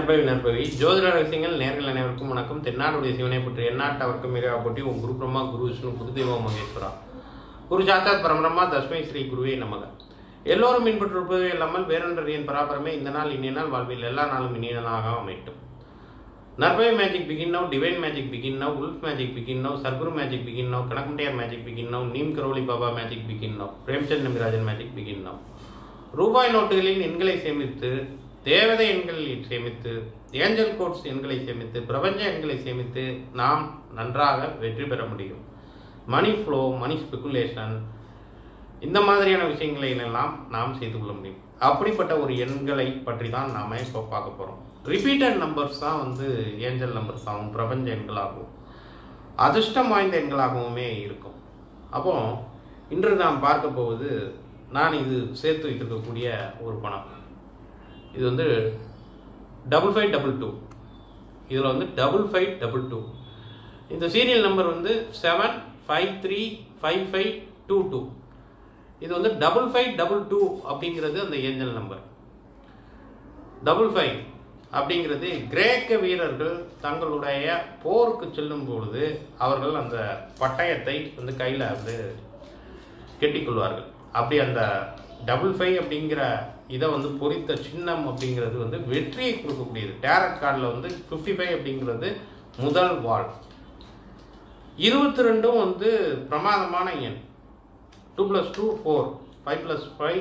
நற்பவி நற்பவி ஜோதிட ரகசியங்கள் நேர்கள் அனைவருக்கும் வணக்கம் தென்னாடுடைய சிவனை பற்றி எந்நாட்டவர்க்கும் மிக போட்டி உன் குரு பிரம்மா குரு விஷ்ணு குருதேவ மகேஸ்வரா குரு சாத்தாத் பரமரம்மா தஸ்மை ஸ்ரீ குருவே நமக எல்லோரும் பின்பற்றிருப்பதே இல்லாமல் வேறொன்றறியின் பராபரமே இந்த நாள் இனிய நாள் வாழ்வில் எல்லா நாளும் இனிய நாளாக அமையட்டும் நர்பை magic begin now divine magic begin now wolf magic begin now Sadguru magic begin now கனகண்டியார் magic begin now Neem Karoli Baba magic begin now Premchand Nambirajan magic begin now ரூபாய் நோட்டுகளின் எண்களை சேமித்து தேவதை எண்களில் சேமித்து ஏஞ்சல் கோட்ஸ் எண்களை சேமித்து பிரபஞ்ச எண்களை சேமித்து நாம் நன்றாக வெற்றி பெற முடியும் மணி ஃப்ளோ மணி ஸ்பெகுலேஷன் இந்த மாதிரியான விஷயங்களை எல்லாம் நாம் செய்து கொள்ள முடியும் அப்படிப்பட்ட ஒரு எண்களை பற்றி தான் நாம இப்போ பார்க்க போகிறோம் ரிப்பீட்டட் நம்பர்ஸ் தான் வந்து ஏஞ்சல் நம்பர்ஸ் ஆகும் பிரபஞ்ச எண்களாகவும் அதிர்ஷ்டம் வாய்ந்த எண்களாகவுமே இருக்கும் அப்போ இன்று நாம் பார்க்க போவது நான் இது சேர்த்து வைத்திருக்கக்கூடிய ஒரு பணம் இது வந்து டபுள் ஃபைவ் டபுள் டூ இதில் வந்து டபுள் ஃபைவ் டபுள் டூ இந்த சீரியல் நம்பர் வந்து seven five three five five two two இது வந்து டபுள் ஃபைவ் டபுள் டூ அப்படிங்கிறது அந்த ஏஞ்சல் நம்பர் டபுள் ஃபைவ் அப்படிங்கிறது கிரேக்க வீரர்கள் தங்களுடைய போருக்கு செல்லும் பொழுது அவர்கள் அந்த பட்டயத்தை வந்து கையில் வந்து கெட்டிக்கொள்வார்கள் அப்படி அந்த டபுள் ஃபைவ் அப்படிங்கிற இதை வந்து பொறித்த சின்னம் அப்படிங்கிறது வந்து வெற்றியை கொடுக்கக்கூடியது டேரட் கார்டில் வந்து ஃபிஃப்டி ஃபைவ் அப்படிங்கிறது முதல் வால் இருபத்தி ரெண்டும் வந்து பிரமாதமான எண் two plus two four five plus five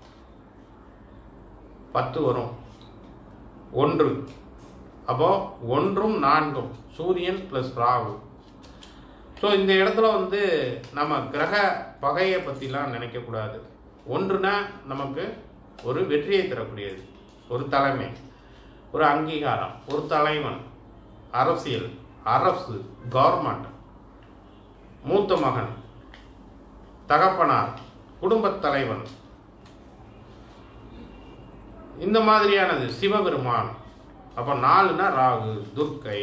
பத்து வரும் ஒன்று அப்போ ஒன்றும் நான்கும் சூரியன் ப்ளஸ் ராகு ஸோ இந்த இடத்துல வந்து நம்ம கிரக பகையை பற்றிலாம் நினைக்கக்கூடாது ஒன்றுனா நமக்கு ஒரு வெற்றியை தரக்கூடியது ஒரு தலைமை ஒரு அங்கீகாரம் ஒரு தலைவன் அரசியல் அரசு கவர்மெண்ட் மூத்த மகன் தகப்பனார் குடும்பத் தலைவன் இந்த மாதிரியானது சிவபெருமான் அப்போ நாலுனா ராகு துர்க்கை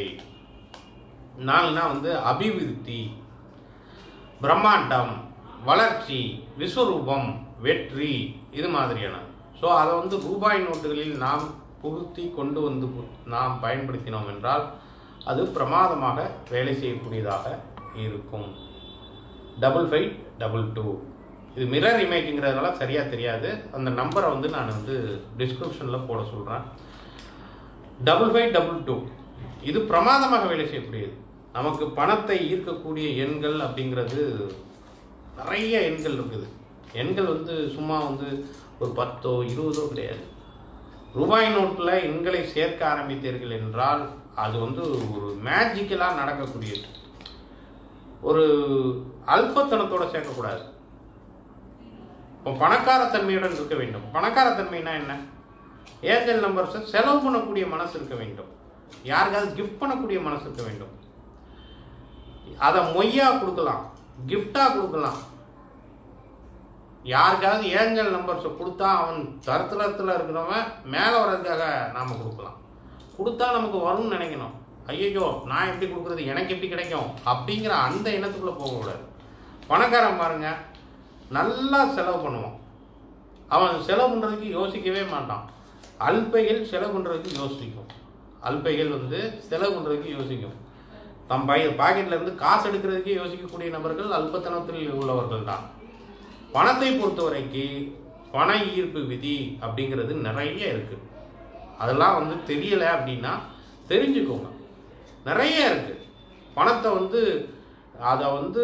நாலுனா வந்து அபிவிருத்தி பிரம்மாண்டம் வளர்ச்சி விஸ்வரூபம் வெற்றி இது மாதிரியான ஸோ அதை வந்து ரூபாய் நோட்டுகளில் நாம் புகுத்தி கொண்டு வந்து நாம் பயன்படுத்தினோம் என்றால் அது பிரமாதமாக வேலை செய்யக்கூடியதாக இருக்கும் டபுள் ஃபைவ் டபுள் டூ இது மிரர் இமேஜுங்கிறதுனால சரியாக தெரியாது அந்த நம்பரை வந்து நான் வந்து டிஸ்கிரிப்ஷனில் போட சொல்கிறேன் டபுள் ஃபைவ் டபுள் டூ இது பிரமாதமாக வேலை செய்யக்கூடியது நமக்கு பணத்தை ஈர்க்கக்கூடிய எண்கள் அப்படிங்கிறது நிறைய எண்கள் இருக்குது எண்கள் வந்து சும்மா வந்து ஒரு பத்தோ இருபதோ கிடையாது ரூபாய் நோட்டில் எண்களை சேர்க்க ஆரம்பித்தீர்கள் என்றால் அது வந்து ஒரு மேஜிக்கலாக நடக்கக்கூடியது ஒரு அல்பத்தனத்தோட சேர்க்கக்கூடாது இப்போ பணக்காரத்தன்மையுடன் இருக்க வேண்டும் பணக்காரத்தன்மைனா என்ன ஏஞ்சல் நம்பர்ஸை செலவு பண்ணக்கூடிய மனசு இருக்க வேண்டும் யாருக்காவது கிஃப்ட் பண்ணக்கூடிய மனசு இருக்க வேண்டும் அதை மொய்யா கொடுக்கலாம் கிஃப்டா கொடுக்கலாம் யாருக்காவது ஏஞ்சல் நம்பர்ஸை கொடுத்தா அவன் தரத்திரத்தில் இருக்கிறவன் மேலே வர்றதுக்காக நாம் கொடுக்கலாம் கொடுத்தா நமக்கு வரும்னு நினைக்கணும் ஐயோ நான் எப்படி கொடுக்குறது எனக்கு எப்படி கிடைக்கும் அப்படிங்கிற அந்த எண்ணத்துக்குள்ளே போகக்கூடாது பணக்காரன் பாருங்க நல்லா செலவு பண்ணுவான் அவன் செலவு பண்ணுறதுக்கு யோசிக்கவே மாட்டான் அல்பைகள் செலவு பண்ணுறதுக்கு யோசிக்கும் அல்பைகள் வந்து செலவு பண்ணுறதுக்கு யோசிக்கும் தம் பை பாக்கெட்ல இருந்து காசு எடுக்கிறதுக்கே யோசிக்கக்கூடிய நபர்கள் அல்பத்தனத்தில் உள்ளவர்கள் தான் பணத்தை பொறுத்தவரைக்கு பண ஈர்ப்பு விதி அப்படிங்கிறது நிறைய இருக்கு அதெல்லாம் வந்து தெரியலை அப்படின்னா தெரிஞ்சுக்கோங்க நிறைய இருக்கு பணத்தை வந்து அதை வந்து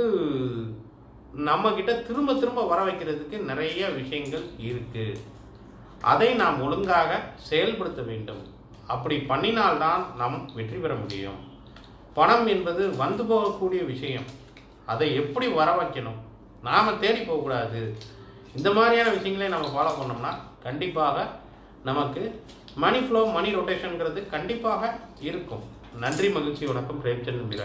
நம்ம கிட்ட திரும்ப திரும்ப வர வைக்கிறதுக்கு நிறைய விஷயங்கள் இருக்கு அதை நாம் ஒழுங்காக செயல்படுத்த வேண்டும் அப்படி பண்ணினால்தான் நாம் வெற்றி பெற முடியும் பணம் என்பது வந்து போகக்கூடிய விஷயம் அதை எப்படி வர வைக்கணும் நாம் தேடி போகக்கூடாது இந்த மாதிரியான விஷயங்களை நம்ம ஃபாலோ பண்ணோம்னா கண்டிப்பாக நமக்கு மணி ஃப்ளோ மணி ரொட்டேஷனுங்கிறது கண்டிப்பாக இருக்கும் நன்றி மகிழ்ச்சி வணக்கம் பிரேம்சந்த் நம்பிராஜ்